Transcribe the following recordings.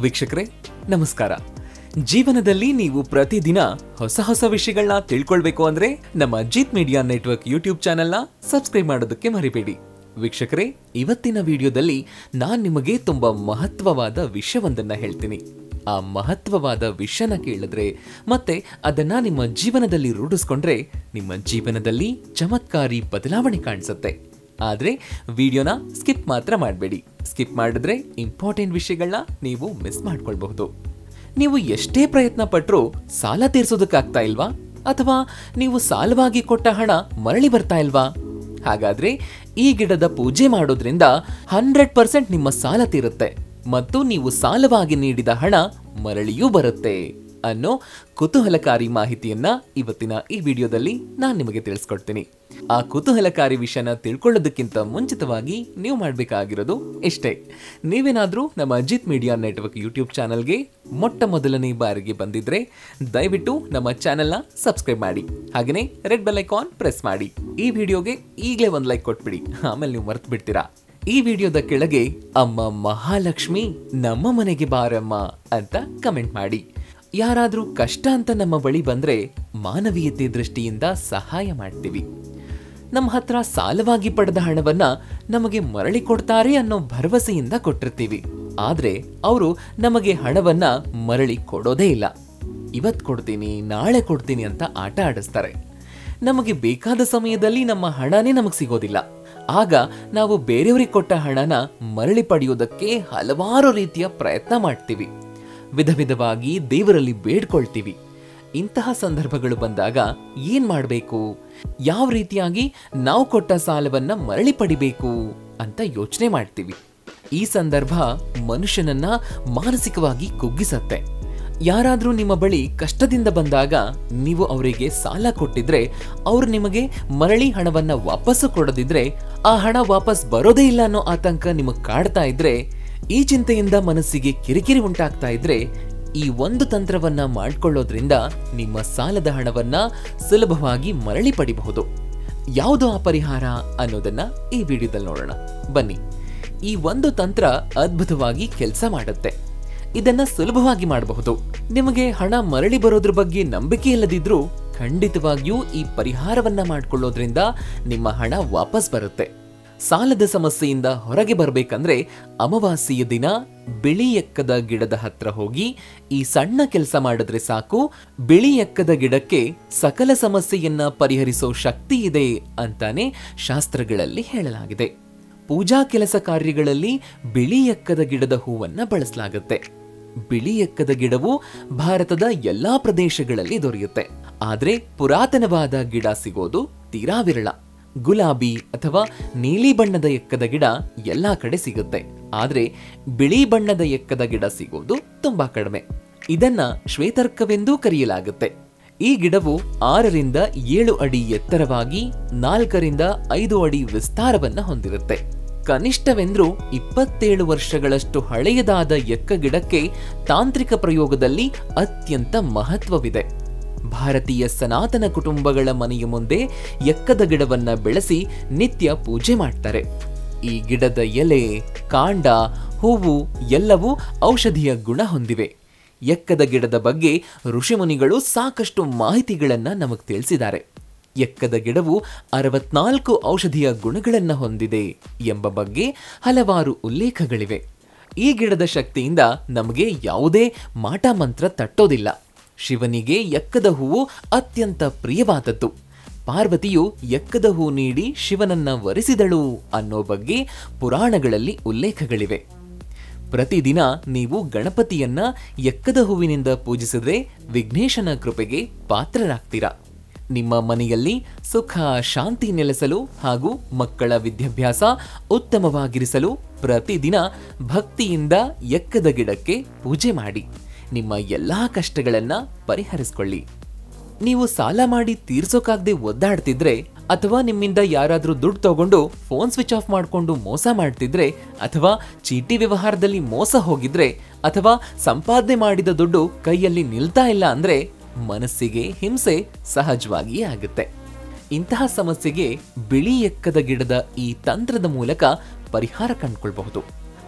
ವೀಕ್ಷಕರೇ ನಮಸ್ಕಾರ ಜೀವನದಲ್ಲಿ ನೀವು ಪ್ರತಿದಿನ ಹೊಸ ಹೊಸ ವಿಷಯಗಳನ್ನ ತಿಳ್ಕೊಳ್ಬೇಕು ಅಂದ್ರೆ ನಮ್ಮ ಅಜಿತ್ ಮೀಡಿಯಾ ನೆಟ್ವರ್ಕ್ ಯೂಟ್ಯೂಬ್ ಚಾನೆಲ್ನ ಸಬ್ಸ್ಕ್ರೈಬ್ ಮಾಡೋದಕ್ಕೆ ಮರಿಬೇಡಿ ವೀಕ್ಷಕರೇ ಇವತ್ತಿನ ವಿಡಿಯೋದಲ್ಲಿ ನಾನ್ ನಿಮಗೆ ತುಂಬಾ ಮಹತ್ವವಾದ ವಿಷಯವೊಂದನ್ನ ಹೇಳ್ತೀನಿ ಆ ಮಹತ್ವವಾದ ವಿಷಯನ ಕೇಳಿದ್ರೆ ಮತ್ತೆ ಅದನ್ನ ನಿಮ್ಮ ಜೀವನದಲ್ಲಿ ರೂಢಿಸ್ಕೊಂಡ್ರೆ ನಿಮ್ಮ ಜೀವನದಲ್ಲಿ ಚಮತ್ಕಾರಿ ಬದಲಾವಣೆ ಕಾಣಿಸುತ್ತೆ ಆದ್ರೆ ವಿಡಿಯೋನ ಸ್ಕಿಪ್ ಮಾತ್ರ ಮಾಡಬೇಡಿ ಸ್ಕಿಪ್ ಮಾಡಿದ್ರೆ ಇಂಪಾರ್ಟೆಂಟ್ ವಿಷಯಗಳನ್ನ ನೀವು ಮಿಸ್ ಮಾಡ್ಕೊಳ್ಬಹುದು ನೀವು ಎಷ್ಟೇ ಪ್ರಯತ್ನ ಪಟ್ಟರೂ ಸಾಲ ತೀರ್ಸೋದಕ್ಕಾಗ್ತಾ ಇಲ್ವಾ ಅಥವಾ ನೀವು ಸಾಲವಾಗಿ ಕೊಟ್ಟ ಹಣ ಮರಳಿ ಬರ್ತಾ ಇಲ್ವಾ ಹಾಗಾದ್ರೆ ಈ ಗಿಡದ ಪೂಜೆ ಮಾಡೋದ್ರಿಂದ ಹಂಡ್ರೆಡ್ ಪರ್ಸೆಂಟ್ ನಿಮ್ಮ ಸಾಲ ತೀರುತ್ತೆ ಮತ್ತು ನೀವು ಸಾಲವಾಗಿ ನೀಡಿದ ಹಣ ಮರಳಿಯೂ ಬರುತ್ತೆ ಅನ್ನೋ ಕುತೂಹಲಕಾರಿ ಮಾಹಿತಿಯನ್ನ ಇವತ್ತಿನ ಈ ವಿಡಿಯೋದಲ್ಲಿ ನಾನು ನಿಮಗೆ ತಿಳಿಸ್ಕೊಡ್ತೀನಿ ಆ ಕುತೂಹಲಕಾರಿ ವಿಷಯನ ತಿಳ್ಕೊಳ್ಳೋದಕ್ಕಿಂತ ಮುಂಚಿತವಾಗಿ ನೀವು ಮಾಡಬೇಕಾಗಿರೋದು ಇಷ್ಟೇ ನೀವೇನಾದ್ರೂ ನಮ್ಮ ಅಜಿತ್ ಮೀಡಿಯಾ ನೆಟ್ವರ್ಕ್ ಯೂಟ್ಯೂಬ್ ಚಾನಲ್ಗೆ ಮೊಟ್ಟ ಮೊದಲನೇ ಬಾರಿಗೆ ಬಂದಿದ್ರೆ ದಯವಿಟ್ಟು ನಮ್ಮ ಚಾನೆಲ್ನ ಸಬ್ಸ್ಕ್ರೈಬ್ ಮಾಡಿ ಹಾಗೆಯೇ ರೆಡ್ ಬೆಲ್ ಐಕಾನ್ ಪ್ರೆಸ್ ಮಾಡಿ ಈ ವಿಡಿಯೋಗೆ ಈಗಲೇ ಒಂದು ಲೈಕ್ ಕೊಟ್ಬಿಡಿ ಆಮೇಲೆ ನೀವು ಮರ್ತು ಬಿಡ್ತೀರಾ ಈ ವಿಡಿಯೋದ ಕೆಳಗೆ ಅಮ್ಮ ಮಹಾಲಕ್ಷ್ಮಿ ನಮ್ಮ ಮನೆಗೆ ಬಾರಮ್ಮ ಅಂತ ಕಮೆಂಟ್ ಮಾಡಿ ಯಾರಾದ್ರೂ ಕಷ್ಟ ಅಂತ ನಮ್ಮ ಬಳಿ ಬಂದ್ರೆ ಮಾನವೀಯತೆ ದೃಷ್ಟಿಯಿಂದ ಸಹಾಯ ಮಾಡ್ತೀವಿ ನಮ್ಮ ಹತ್ರ ಸಾಲವಾಗಿ ಪಡೆದ ಹಣವನ್ನ ನಮಗೆ ಮರಳಿ ಕೊಡ್ತಾರೆ ಅನ್ನೋ ಭರವಸೆಯಿಂದ ಕೊಟ್ಟಿರ್ತೀವಿ ಆದ್ರೆ ಅವರು ನಮಗೆ ಹಣವನ್ನ ಮರಳಿ ಕೊಡೋದೇ ಇಲ್ಲ ಇವತ್ ಕೊಡ್ತೀನಿ ನಾಳೆ ಕೊಡ್ತೀನಿ ಅಂತ ಆಟ ಆಡಿಸ್ತಾರೆ ನಮಗೆ ಬೇಕಾದ ಸಮಯದಲ್ಲಿ ನಮ್ಮ ಹಣನೇ ನಮಗೆ ಸಿಗೋದಿಲ್ಲ ಆಗ ನಾವು ಬೇರೆಯವರಿಗೆ ಕೊಟ್ಟ ಹಣನ ಮರಳಿ ಪಡೆಯೋದಕ್ಕೆ ಹಲವಾರು ರೀತಿಯ ಪ್ರಯತ್ನ ಮಾಡ್ತೀವಿ ವಿಧ ವಿಧವಾಗಿ ದೇವರಲ್ಲಿ ಬೇಡ್ಕೊಳ್ತೀವಿ ಇಂತಹ ಸಂದರ್ಭಗಳು ಬಂದಾಗ ಏನ್ ಮಾಡಬೇಕು ಯಾವ ರೀತಿಯಾಗಿ ನಾವು ಕೊಟ್ಟ ಸಾಲವನ್ನ ಮರಳಿ ಪಡಿಬೇಕು ಅಂತ ಯೋಚನೆ ಮಾಡ್ತೀವಿ ಈ ಸಂದರ್ಭ ಮನುಷ್ಯನನ್ನ ಮಾನಸಿಕವಾಗಿ ಕುಗ್ಗಿಸತ್ತೆ ಯಾರಾದ್ರೂ ನಿಮ್ಮ ಬಳಿ ಕಷ್ಟದಿಂದ ಬಂದಾಗ ನೀವು ಅವರಿಗೆ ಸಾಲ ಕೊಟ್ಟಿದ್ರೆ ಅವ್ರು ನಿಮಗೆ ಮರಳಿ ಹಣವನ್ನ ವಾಪಸ್ಸು ಕೊಡದಿದ್ರೆ ಆ ಹಣ ವಾಪಸ್ ಬರೋದೇ ಇಲ್ಲ ಅನ್ನೋ ಆತಂಕ ನಿಮಗೆ ಕಾಡ್ತಾ ಇದ್ರೆ ಈ ಚಿಂತೆಯಿಂದ ಮನಸ್ಸಿಗೆ ಕಿರಿಕಿರಿ ಉಂಟಾಗ್ತಾ ಇದ್ರೆ ಈ ಒಂದು ತಂತ್ರವನ್ನ ಮಾಡ್ಕೊಳ್ಳೋದ್ರಿಂದ ನಿಮ್ಮ ಸಾಲದ ಹಣವನ್ನ ಸುಲಭವಾಗಿ ಮರಳಿ ಪಡಿಬಹುದು ಯಾವುದು ಆ ಪರಿಹಾರ ಅನ್ನೋದನ್ನ ಈ ವಿಡಿಯೋದಲ್ಲಿ ನೋಡೋಣ ಬನ್ನಿ ಈ ಒಂದು ತಂತ್ರ ಅದ್ಭುತವಾಗಿ ಕೆಲಸ ಮಾಡುತ್ತೆ ಇದನ್ನ ಸುಲಭವಾಗಿ ಮಾಡಬಹುದು ನಿಮಗೆ ಹಣ ಮರಳಿ ಬರೋದ್ರ ಬಗ್ಗೆ ನಂಬಿಕೆ ಇಲ್ಲದಿದ್ರೂ ಖಂಡಿತವಾಗಿಯೂ ಈ ಪರಿಹಾರವನ್ನ ಮಾಡ್ಕೊಳ್ಳೋದ್ರಿಂದ ನಿಮ್ಮ ಹಣ ವಾಪಸ್ ಬರುತ್ತೆ ಸಾಲದ ಸಮಸ್ಯೆಯಿಂದ ಹೊರಗೆ ಬರಬೇಕಂದ್ರೆ ಅಮಾವಾಸ್ಯೆಯ ದಿನ ಬಿಳಿ ಎಕ್ಕದ ಗಿಡದ ಹತ್ರ ಹೋಗಿ ಈ ಸಣ್ಣ ಕೆಲಸ ಮಾಡಿದ್ರೆ ಸಾಕು ಬಿಳಿ ಎಕ್ಕದ ಗಿಡಕ್ಕೆ ಸಕಲ ಸಮಸ್ಯೆಯನ್ನ ಪರಿಹರಿಸೋ ಶಕ್ತಿ ಇದೆ ಅಂತಾನೆ ಶಾಸ್ತ್ರಗಳಲ್ಲಿ ಹೇಳಲಾಗಿದೆ ಪೂಜಾ ಕೆಲಸ ಕಾರ್ಯಗಳಲ್ಲಿ ಬಿಳಿ ಎಕ್ಕದ ಗಿಡದ ಹೂವನ್ನ ಬಳಸಲಾಗುತ್ತೆ ಬಿಳಿ ಎಕ್ಕದ ಗಿಡವು ಭಾರತದ ಎಲ್ಲಾ ಪ್ರದೇಶಗಳಲ್ಲಿ ದೊರೆಯುತ್ತೆ ಆದ್ರೆ ಪುರಾತನವಾದ ಗಿಡ ಸಿಗೋದು ತೀರಾ ವಿರಳ ಗುಲಾಬಿ ಅಥವಾ ನೀಲಿ ಬಣ್ಣದ ಎಕ್ಕದ ಗಿಡ ಎಲ್ಲಾ ಕಡೆ ಸಿಗುತ್ತೆ ಆದ್ರೆ ಬಿಳಿ ಬಣ್ಣದ ಎಕ್ಕದ ಗಿಡ ಸಿಗೋದು ತುಂಬಾ ಕಡಿಮೆ ಇದನ್ನ ಶ್ವೇತರ್ಕವೆಂದೂ ಕರೆಯಲಾಗುತ್ತೆ ಈ ಗಿಡವು ಆರರಿಂದ ಏಳು ಅಡಿ ಎತ್ತರವಾಗಿ ನಾಲ್ಕರಿಂದ ಐದು ಅಡಿ ವಿಸ್ತಾರವನ್ನ ಹೊಂದಿರುತ್ತೆ ಕನಿಷ್ಠವೆಂದ್ರೂ ಇಪ್ಪತ್ತೇಳು ವರ್ಷಗಳಷ್ಟು ಹಳೆಯದಾದ ಎಕ್ಕ ಗಿಡಕ್ಕೆ ತಾಂತ್ರಿಕ ಪ್ರಯೋಗದಲ್ಲಿ ಅತ್ಯಂತ ಮಹತ್ವವಿದೆ ಭಾರತೀಯ ಸನಾತನ ಕುಟುಂಬಗಳ ಮನೆಯ ಮುಂದೆ ಎಕ್ಕದ ಗಿಡವನ್ನ ಬೆಳೆಸಿ ನಿತ್ಯ ಪೂಜೆ ಮಾಡ್ತಾರೆ ಈ ಗಿಡದ ಎಲೆ ಕಾಂಡ ಹೂವು ಎಲ್ಲವೂ ಔಷಧಿಯ ಗುಣ ಹೊಂದಿವೆ ಎಕ್ಕದ ಗಿಡದ ಬಗ್ಗೆ ಋಷಿಮುನಿಗಳು ಸಾಕಷ್ಟು ಮಾಹಿತಿಗಳನ್ನ ನಮಗೆ ತಿಳಿಸಿದ್ದಾರೆ ಎಕ್ಕದ ಗಿಡವು ಅರವತ್ನಾಲ್ಕು ಔಷಧಿಯ ಗುಣಗಳನ್ನು ಹೊಂದಿದೆ ಎಂಬ ಬಗ್ಗೆ ಹಲವಾರು ಉಲ್ಲೇಖಗಳಿವೆ ಈ ಗಿಡದ ಶಕ್ತಿಯಿಂದ ನಮಗೆ ಯಾವುದೇ ಮಾಟ ಮಂತ್ರ ತಟ್ಟೋದಿಲ್ಲ ಶಿವನಿಗೆ ಎಕ್ಕದ ಹೂವು ಅತ್ಯಂತ ಪ್ರಿಯವಾದದ್ದು ಪಾರ್ವತಿಯು ಎಕ್ಕದ ಹೂ ನೀಡಿ ಶಿವನನ್ನ ವರಿಸಿದಳು ಅನ್ನೋ ಬಗ್ಗೆ ಪುರಾಣಗಳಲ್ಲಿ ಉಲ್ಲೇಖಗಳಿವೆ ಪ್ರತಿದಿನ ನೀವು ಗಣಪತಿಯನ್ನ ಎಕ್ಕದ ಹೂವಿನಿಂದ ಪೂಜಿಸಿದ್ರೆ ವಿಘ್ನೇಶನ ಕೃಪೆಗೆ ಪಾತ್ರರಾಗ್ತೀರಾ ನಿಮ್ಮ ಮನೆಯಲ್ಲಿ ಸುಖ ಶಾಂತಿ ನೆಲೆಸಲು ಹಾಗೂ ಮಕ್ಕಳ ವಿದ್ಯಾಭ್ಯಾಸ ಉತ್ತಮವಾಗಿರಿಸಲು ಪ್ರತಿದಿನ ಭಕ್ತಿಯಿಂದ ಎಕ್ಕದ ಗಿಡಕ್ಕೆ ಪೂಜೆ ಮಾಡಿ ನಿಮ್ಮ ಎಲ್ಲಾ ಕಷ್ಟಗಳನ್ನ ಪರಿಹರಿಸ್ಕೊಳ್ಳಿ ನೀವು ಸಾಲ ಮಾಡಿ ತೀರ್ಸೋಕಾಗ್ದೆ ಒದ್ದಾಡ್ತಿದ್ರೆ ಅಥವಾ ನಿಮ್ಮಿಂದ ಯಾರಾದ್ರೂ ದುಡ್ಡು ತಗೊಂಡು ಫೋನ್ ಸ್ವಿಚ್ ಆಫ್ ಮಾಡ್ಕೊಂಡು ಮೋಸ ಮಾಡ್ತಿದ್ರೆ ಅಥವಾ ಚೀಟಿ ವ್ಯವಹಾರದಲ್ಲಿ ಮೋಸ ಹೋಗಿದ್ರೆ ಅಥವಾ ಸಂಪಾದನೆ ಮಾಡಿದ ದುಡ್ಡು ಕೈಯಲ್ಲಿ ನಿಲ್ತಾ ಇಲ್ಲ ಅಂದ್ರೆ ಮನಸ್ಸಿಗೆ ಹಿಂಸೆ ಸಹಜವಾಗಿಯೇ ಆಗುತ್ತೆ ಇಂತಹ ಸಮಸ್ಯೆಗೆ ಬಿಳಿ ಎಕ್ಕದ ಗಿಡದ ಈ ತಂತ್ರದ ಮೂಲಕ ಪರಿಹಾರ ಕಂಡುಕೊಳ್ಬಹುದು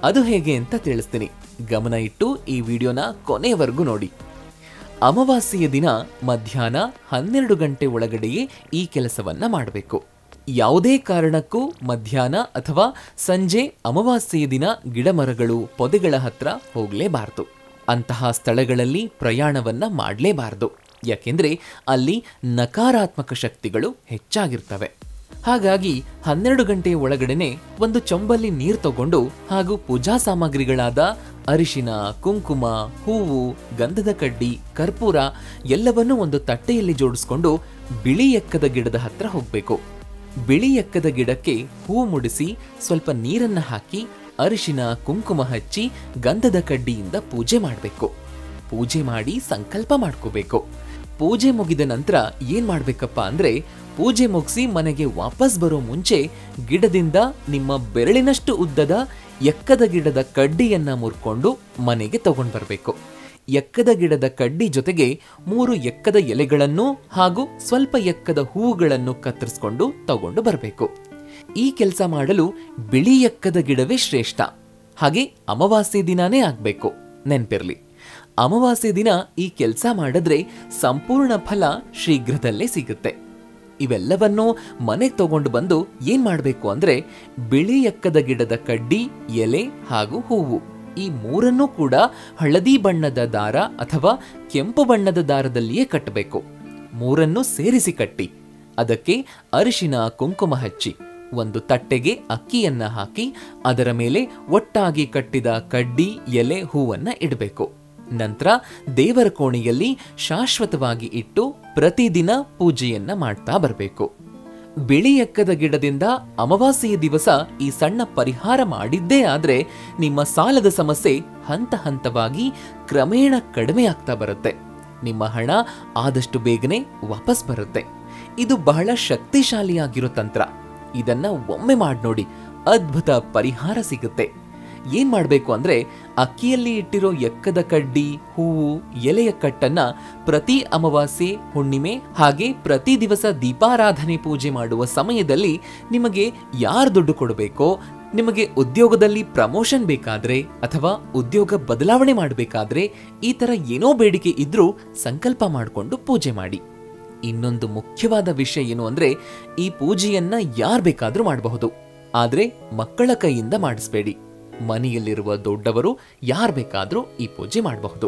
ಅದು ಹೇಗೆ ಅಂತ ತಿಳಿಸ್ತೀನಿ ಗಮನ ಇಟ್ಟು ಈ ವಿಡಿಯೋನ ಕೊನೆಯವರೆಗೂ ನೋಡಿ ಅಮಾವಾಸ್ಯೆಯ ದಿನ ಮಧ್ಯಾಹ್ನ ಹನ್ನೆರಡು ಗಂಟೆ ಒಳಗಡೆಯೇ ಈ ಕೆಲಸವನ್ನ ಮಾಡಬೇಕು ಯಾವುದೇ ಕಾರಣಕ್ಕೂ ಮಧ್ಯಾಹ್ನ ಅಥವಾ ಸಂಜೆ ಅಮಾವಾಸ್ಯೆಯ ದಿನ ಗಿಡಮರಗಳು ಪೊದೆಗಳ ಹತ್ರ ಹೋಗಲೇಬಾರದು ಅಂತಹ ಸ್ಥಳಗಳಲ್ಲಿ ಪ್ರಯಾಣವನ್ನ ಮಾಡಲೇಬಾರದು ಯಾಕೆಂದ್ರೆ ಅಲ್ಲಿ ನಕಾರಾತ್ಮಕ ಶಕ್ತಿಗಳು ಹೆಚ್ಚಾಗಿರ್ತವೆ ಹಾಗಾಗಿ ಹನ್ನೆರಡು ಗಂಟೆಯ ಒಳಗಡೆನೆ ಒಂದು ಚೊಂಬಲ್ಲಿ ನೀರು ತಗೊಂಡು ಹಾಗೂ ಪೂಜಾ ಸಾಮಗ್ರಿಗಳಾದ ಅರಿಶಿನ ಕುಂಕುಮ ಹೂವು ಗಂಧದ ಕಡ್ಡಿ ಕರ್ಪೂರ ಎಲ್ಲವನ್ನೂ ಒಂದು ತಟ್ಟೆಯಲ್ಲಿ ಜೋಡಿಸ್ಕೊಂಡು ಬಿಳಿ ಎಕ್ಕದ ಗಿಡದ ಹತ್ರ ಹೋಗ್ಬೇಕು ಬಿಳಿ ಎಕ್ಕದ ಗಿಡಕ್ಕೆ ಹೂ ಮುಡಿಸಿ ಸ್ವಲ್ಪ ನೀರನ್ನ ಹಾಕಿ ಅರಿಶಿನ ಕುಂಕುಮ ಹಚ್ಚಿ ಗಂಧದ ಕಡ್ಡಿಯಿಂದ ಪೂಜೆ ಮಾಡಬೇಕು ಪೂಜೆ ಮಾಡಿ ಸಂಕಲ್ಪ ಮಾಡ್ಕೋಬೇಕು ಪೂಜೆ ಮುಗಿದ ನಂತರ ಏನ್ ಮಾಡ್ಬೇಕಪ್ಪ ಅಂದ್ರೆ ಪೂಜೆ ಮುಗಿಸಿ ಮನೆಗೆ ವಾಪಸ್ ಬರೋ ಮುಂಚೆ ಗಿಡದಿಂದ ನಿಮ್ಮ ಬೆರಳಿನಷ್ಟು ಉದ್ದದ ಎಕ್ಕದ ಗಿಡದ ಕಡ್ಡಿಯನ್ನ ಮುರ್ಕೊಂಡು ಮನೆಗೆ ತಗೊಂಡ್ ಬರ್ಬೇಕು ಎಕ್ಕದ ಗಿಡದ ಕಡ್ಡಿ ಜೊತೆಗೆ ಮೂರು ಎಕ್ಕದ ಎಲೆಗಳನ್ನು ಹಾಗೂ ಸ್ವಲ್ಪ ಎಕ್ಕದ ಹೂವುಗಳನ್ನು ಕತ್ತರಿಸ್ಕೊಂಡು ತಗೊಂಡು ಬರಬೇಕು ಈ ಕೆಲಸ ಮಾಡಲು ಬಿಳಿ ಎಕ್ಕದ ಗಿಡವೇ ಶ್ರೇಷ್ಠ ಹಾಗೆ ಅಮಾವಾಸ್ಯೆ ದಿನಾನೇ ಆಗ್ಬೇಕು ನೆನ್ಪಿರ್ಲಿ ಅಮಾವಾಸ್ಯೆ ದಿನ ಈ ಕೆಲಸ ಮಾಡಿದ್ರೆ ಸಂಪೂರ್ಣ ಫಲ ಶೀಘ್ರದಲ್ಲೇ ಸಿಗುತ್ತೆ ಇವೆಲ್ಲವನ್ನೂ ಮನೆಗೆ ತಗೊಂಡು ಬಂದು ಏನ್ ಮಾಡಬೇಕು ಅಂದ್ರೆ ಬಿಳಿ ಎಕ್ಕದ ಗಿಡದ ಕಡ್ಡಿ ಎಲೆ ಹಾಗೂ ಹೂವು ಈ ಮೂರನ್ನೂ ಕೂಡ ಹಳದಿ ಬಣ್ಣದ ದಾರ ಅಥವಾ ಕೆಂಪು ಬಣ್ಣದ ದಾರದಲ್ಲಿಯೇ ಕಟ್ಟಬೇಕು ಮೂರನ್ನು ಸೇರಿಸಿ ಕಟ್ಟಿ ಅದಕ್ಕೆ ಅರಿಶಿನ ಕುಂಕುಮ ಹಚ್ಚಿ ಒಂದು ತಟ್ಟೆಗೆ ಅಕ್ಕಿಯನ್ನ ಹಾಕಿ ಅದರ ಮೇಲೆ ಒಟ್ಟಾಗಿ ಕಟ್ಟಿದ ಕಡ್ಡಿ ಎಲೆ ಹೂವನ್ನ ಇಡಬೇಕು ನಂತರ ದೇವರ ಕೋಣೆಯಲ್ಲಿ ಶಾಶ್ವತವಾಗಿ ಇಟ್ಟು ಪ್ರತಿದಿನ ಪೂಜೆಯನ್ನ ಮಾಡ್ತಾ ಬರಬೇಕು ಬಿಳಿ ಎಕ್ಕದ ಗಿಡದಿಂದ ಅಮಾವಾಸ್ಯೆಯ ದಿವಸ ಈ ಸಣ್ಣ ಪರಿಹಾರ ಮಾಡಿದ್ದೇ ಆದ್ರೆ ನಿಮ್ಮ ಸಾಲದ ಸಮಸ್ಯೆ ಹಂತ ಹಂತವಾಗಿ ಕ್ರಮೇಣ ಕಡಿಮೆ ಆಗ್ತಾ ಬರುತ್ತೆ ನಿಮ್ಮ ಹಣ ಆದಷ್ಟು ಬೇಗನೆ ವಾಪಸ್ ಬರುತ್ತೆ ಇದು ಬಹಳ ಶಕ್ತಿಶಾಲಿಯಾಗಿರೋ ತಂತ್ರ ಇದನ್ನ ಒಮ್ಮೆ ಮಾಡಿ ನೋಡಿ ಅದ್ಭುತ ಪರಿಹಾರ ಸಿಗುತ್ತೆ ಏನ್ ಮಾಡ್ಬೇಕು ಅಂದ್ರೆ ಅಕ್ಕಿಯಲ್ಲಿ ಇಟ್ಟಿರೋ ಎಕ್ಕದ ಕಡ್ಡಿ ಹೂವು ಎಲೆಯ ಕಟ್ಟನ್ನ ಪ್ರತಿ ಅಮಾವಾಸ್ಯೆ ಹುಣ್ಣಿಮೆ ಹಾಗೆ ಪ್ರತಿ ದಿವಸ ದೀಪಾರಾಧನೆ ಪೂಜೆ ಮಾಡುವ ಸಮಯದಲ್ಲಿ ನಿಮಗೆ ಯಾರು ದುಡ್ಡು ಕೊಡಬೇಕೋ ನಿಮಗೆ ಉದ್ಯೋಗದಲ್ಲಿ ಪ್ರಮೋಷನ್ ಬೇಕಾದ್ರೆ ಅಥವಾ ಉದ್ಯೋಗ ಬದಲಾವಣೆ ಮಾಡಬೇಕಾದ್ರೆ ಈ ತರ ಏನೋ ಬೇಡಿಕೆ ಇದ್ರೂ ಸಂಕಲ್ಪ ಮಾಡಿಕೊಂಡು ಪೂಜೆ ಮಾಡಿ ಇನ್ನೊಂದು ಮುಖ್ಯವಾದ ವಿಷಯ ಏನು ಅಂದ್ರೆ ಈ ಪೂಜೆಯನ್ನ ಯಾರ್ ಬೇಕಾದ್ರೂ ಮಾಡಬಹುದು ಆದ್ರೆ ಮಕ್ಕಳ ಕೈಯಿಂದ ಮಾಡಿಸ್ಬೇಡಿ ಮನೆಯಲ್ಲಿರುವ ದೊಡ್ಡವರು ಯಾರ್ ಬೇಕಾದ್ರೂ ಈ ಪೂಜೆ ಮಾಡಬಹುದು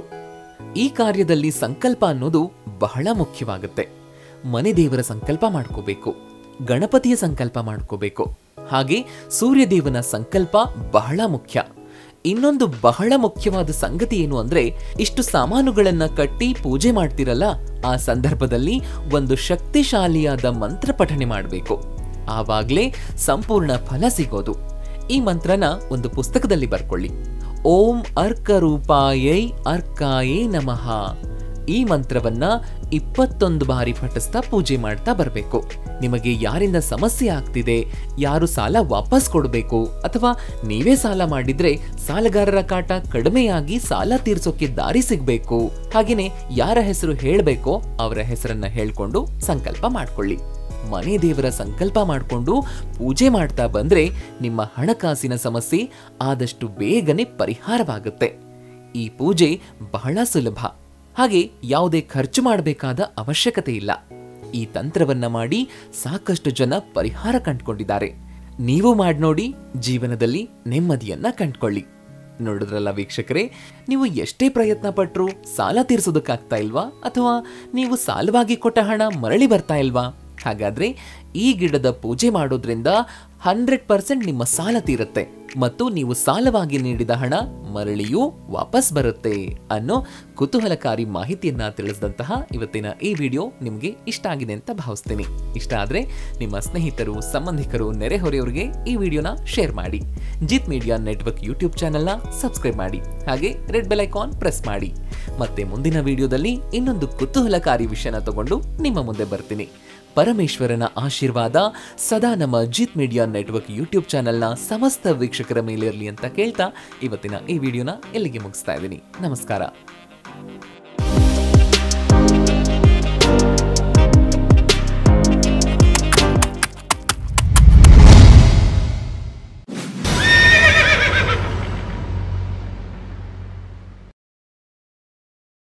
ಈ ಕಾರ್ಯದಲ್ಲಿ ಸಂಕಲ್ಪ ಅನ್ನೋದು ಬಹಳ ಮುಖ್ಯವಾಗುತ್ತೆ ಮನೆ ದೇವರ ಸಂಕಲ್ಪ ಮಾಡ್ಕೋಬೇಕು ಗಣಪತಿಯ ಸಂಕಲ್ಪ ಮಾಡ್ಕೋಬೇಕು ಹಾಗೆ ಸೂರ್ಯದೇವನ ಸಂಕಲ್ಪ ಬಹಳ ಮುಖ್ಯ ಇನ್ನೊಂದು ಬಹಳ ಮುಖ್ಯವಾದ ಸಂಗತಿ ಏನು ಅಂದ್ರೆ ಇಷ್ಟು ಸಾಮಾನುಗಳನ್ನ ಕಟ್ಟಿ ಪೂಜೆ ಮಾಡ್ತಿರಲ್ಲ ಆ ಸಂದರ್ಭದಲ್ಲಿ ಒಂದು ಶಕ್ತಿಶಾಲಿಯಾದ ಮಂತ್ರ ಪಠಣೆ ಮಾಡಬೇಕು ಆವಾಗ್ಲೇ ಸಂಪೂರ್ಣ ಫಲ ಸಿಗೋದು ಈ ಮಂತ್ರನ ಒಂದು ಪುಸ್ತಕದಲ್ಲಿ ಬರ್ಕೊಳ್ಳಿ ಓಂ ಅರ್ಕ ರೂಪಾಯೈ ಅರ್ಕಾಯೇ ನಮಃ ಈ ಮಂತ್ರವನ್ನ ಇಪ್ಪತ್ತೊಂದು ಬಾರಿ ಪಠಿಸ್ತಾ ಪೂಜೆ ಮಾಡ್ತಾ ಬರಬೇಕು ನಿಮಗೆ ಯಾರಿಂದ ಸಮಸ್ಯೆ ಆಗ್ತಿದೆ ಯಾರು ಸಾಲ ವಾಪಸ್ ಕೊಡಬೇಕು ಅಥವಾ ನೀವೇ ಸಾಲ ಮಾಡಿದ್ರೆ ಸಾಲಗಾರರ ಕಾಟ ಕಡಿಮೆಯಾಗಿ ಸಾಲ ತೀರ್ಸೋಕೆ ದಾರಿ ಸಿಗ್ಬೇಕು ಹಾಗೇನೆ ಯಾರ ಹೆಸರು ಹೇಳಬೇಕೋ ಅವರ ಹೆಸರನ್ನ ಹೇಳ್ಕೊಂಡು ಸಂಕಲ್ಪ ಮಾಡ್ಕೊಳ್ಳಿ ಮನೆ ದೇವರ ಸಂಕಲ್ಪ ಮಾಡಿಕೊಂಡು ಪೂಜೆ ಮಾಡ್ತಾ ಬಂದ್ರೆ ನಿಮ್ಮ ಹಣಕಾಸಿನ ಸಮಸ್ಯೆ ಆದಷ್ಟು ಬೇಗನೆ ಪರಿಹಾರವಾಗುತ್ತೆ ಈ ಪೂಜೆ ಬಹಳ ಸುಲಭ ಹಾಗೆ ಯಾವುದೇ ಖರ್ಚು ಮಾಡಬೇಕಾದ ಅವಶ್ಯಕತೆ ಇಲ್ಲ ಈ ತಂತ್ರವನ್ನ ಮಾಡಿ ಸಾಕಷ್ಟು ಜನ ಪರಿಹಾರ ಕಂಡುಕೊಂಡಿದ್ದಾರೆ ನೀವು ಮಾಡಿ ನೋಡಿ ಜೀವನದಲ್ಲಿ ನೆಮ್ಮದಿಯನ್ನ ಕಂಡ್ಕೊಳ್ಳಿ ನೋಡಿದ್ರಲ್ಲ ವೀಕ್ಷಕರೇ ನೀವು ಎಷ್ಟೇ ಪ್ರಯತ್ನ ಪಟ್ಟರು ಸಾಲ ತೀರಿಸೋದಕ್ಕಾಗ್ತಾ ಇಲ್ವಾ ಅಥವಾ ನೀವು ಸಾಲವಾಗಿ ಕೊಟ್ಟ ಹಣ ಮರಳಿ ಬರ್ತಾ ಇಲ್ವಾ ಹಾಗಾದ್ರೆ ಈ ಗಿಡದ ಪೂಜೆ ಮಾಡೋದ್ರಿಂದ ಹಂಡ್ರೆಡ್ ಪರ್ಸೆಂಟ್ ನಿಮ್ಮ ಸಾಲ ತೀರುತ್ತೆ ಮತ್ತು ನೀವು ಸಾಲವಾಗಿ ನೀಡಿದ ಹಣ ಮರಳಿಯೂ ವಾಪಸ್ ಬರುತ್ತೆ ಅನ್ನೋ ಕುತೂಹಲಕಾರಿ ಮಾಹಿತಿಯನ್ನ ತಿಳಿಸಿದಂತಹ ಇವತ್ತಿನ ಈ ವಿಡಿಯೋ ನಿಮಗೆ ಇಷ್ಟ ಆಗಿದೆ ಅಂತ ಭಾವಿಸ್ತೀನಿ ಇಷ್ಟ ಆದ್ರೆ ನಿಮ್ಮ ಸ್ನೇಹಿತರು ಸಂಬಂಧಿಕರು ನೆರೆಹೊರೆಯವರಿಗೆ ಈ ವಿಡಿಯೋನ ಶೇರ್ ಮಾಡಿ ಜಿತ್ ಮೀಡಿಯಾ ನೆಟ್ವರ್ಕ್ ಯೂಟ್ಯೂಬ್ ಚಾನೆಲ್ನ ಸಬ್ಸ್ಕ್ರೈಬ್ ಮಾಡಿ ಹಾಗೆ ರೆಡ್ ಬೆಲ್ ಐಕಾನ್ ಪ್ರೆಸ್ ಮಾಡಿ ಮತ್ತೆ ಮುಂದಿನ ವಿಡಿಯೋದಲ್ಲಿ ಇನ್ನೊಂದು ಕುತೂಹಲಕಾರಿ ವಿಷಯನ ತಗೊಂಡು ನಿಮ್ಮ ಮುಂದೆ ಬರ್ತೀನಿ ಪರಮೇಶ್ವರನ ಆಶೀರ್ವಾದ ಸದಾ ನಮ್ಮ ಜಿತ್ ಮೀಡಿಯಾ ನೆಟ್ವರ್ಕ್ ಯೂಟ್ಯೂಬ್ ಚಾನೆಲ್ನ ಸಮಸ್ತ ವೀಕ್ಷಕರ ಮೇಲಿರಲಿ ಅಂತ ಕೇಳ್ತಾ ಇವತ್ತಿನ ಈ ವಿಡಿಯೋನ ಎಲ್ಲಿಗೆ ಮುಗಿಸ್ತಾ ಇದ್ದೀನಿ ನಮಸ್ಕಾರ